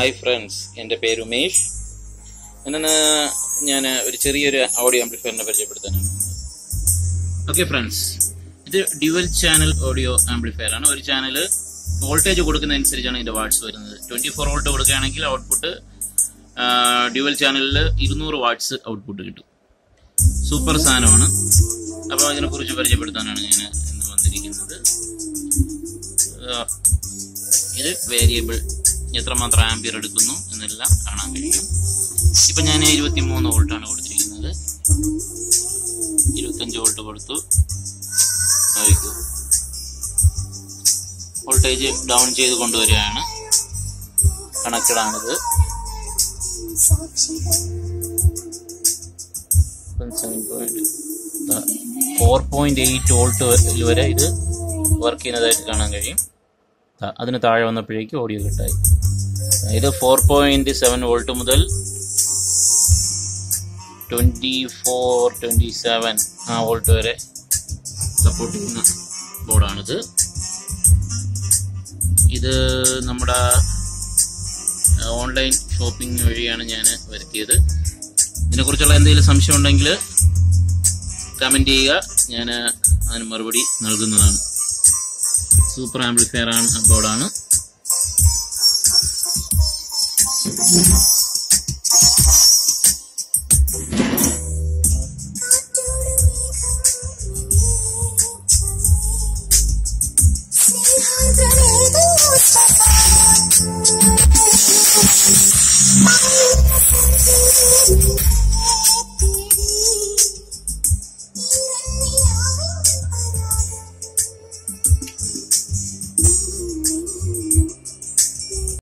hi friends എൻ്റെ പേര് ഉമേഷ് ഇന്ന് ഞാൻ ഒരു ചെറിയൊരു ഓഡിയോ ആംപ്ലിഫയറിനെ പരിചയപ്പെടുത്താനാണ് ഓക്കെ ഫ്രണ്ട്സ് ഇത് ഡ്യുവൽ ചാനൽ ഓഡിയോ ആംപ്ലിഫയർ ആണ് ഒരു ചാനൽ വോൾട്ടേജ് കൊടുക്കുന്നതനുസരിച്ചാണ് ഇതിന്റെ വാട്ട്സ് വരുന്നത് ട്വന്റി ഫോർ വോൾട്ട് കൊടുക്കുകയാണെങ്കിൽ ഔട്ട്പുട്ട് ഡ്യുവൽ ചാനലിൽ ഇരുന്നൂറ് വാട്ട്സ് ഔട്ട്പുട്ട് കിട്ടും സൂപ്പർ സാധനമാണ് അപ്പോൾ അതിനെക്കുറിച്ച് പരിചയപ്പെടുത്താനാണ് ഞാൻ ഇന്ന് വന്നിരിക്കുന്നത് ആ, ഇത് വേരിയബിൾ എത്രമാത്രം ആംബിയർ എടുക്കുന്നു എന്നെല്ലാം കാണാൻ കഴിയും ഇപ്പൊ ഞാൻ ഇരുപത്തി മൂന്ന് വോൾട്ടാണ് കൊടുത്തിരിക്കുന്നത് ഇരുപത്തഞ്ച് വോൾട്ട് കൊടുത്തു നോക്കൂ വോൾട്ടേജ് ഡൗൺ ചെയ്ത് കൊണ്ടുവരികയാണ് കണക്റ്റഡ് ആണിത് ഫോർ പോയിന്റ് എയ്റ്റ് വോൾട്ട് വരെ ഇത് വർക്ക് ചെയ്യുന്നതായിട്ട് കാണാൻ കഴിയും ദാ, അതിന് താഴെ വന്നപ്പോഴേക്കും ഓഡിയോ കിട്ടായി ഇത് ഫോർ പോയിന്റ് സെവൻ വോൾട്ട് മുതൽ ട്വന്റി ഫോർ ട്വന്റി സെവൻ ആ വോൾട്ട് വരെ സപ്പോർട്ട് ചെയ്യുന്ന ബോർഡാണിത് ഇത് നമ്മുടെ ഓൺലൈൻ ഷോപ്പിംഗ് വഴിയാണ് ഞാൻ വരുത്തിയത് ഇതിനെക്കുറിച്ചുള്ള എന്തെങ്കിലും സംശയം ഉണ്ടെങ്കിൽ കമൻറ്റ് ചെയ്യുക ഞാൻ അതിന് മറുപടി നൽകുന്നതാണ് സൂപ്പർ ആംപ്ലിഫയർ ആണ് ബോർഡാണ്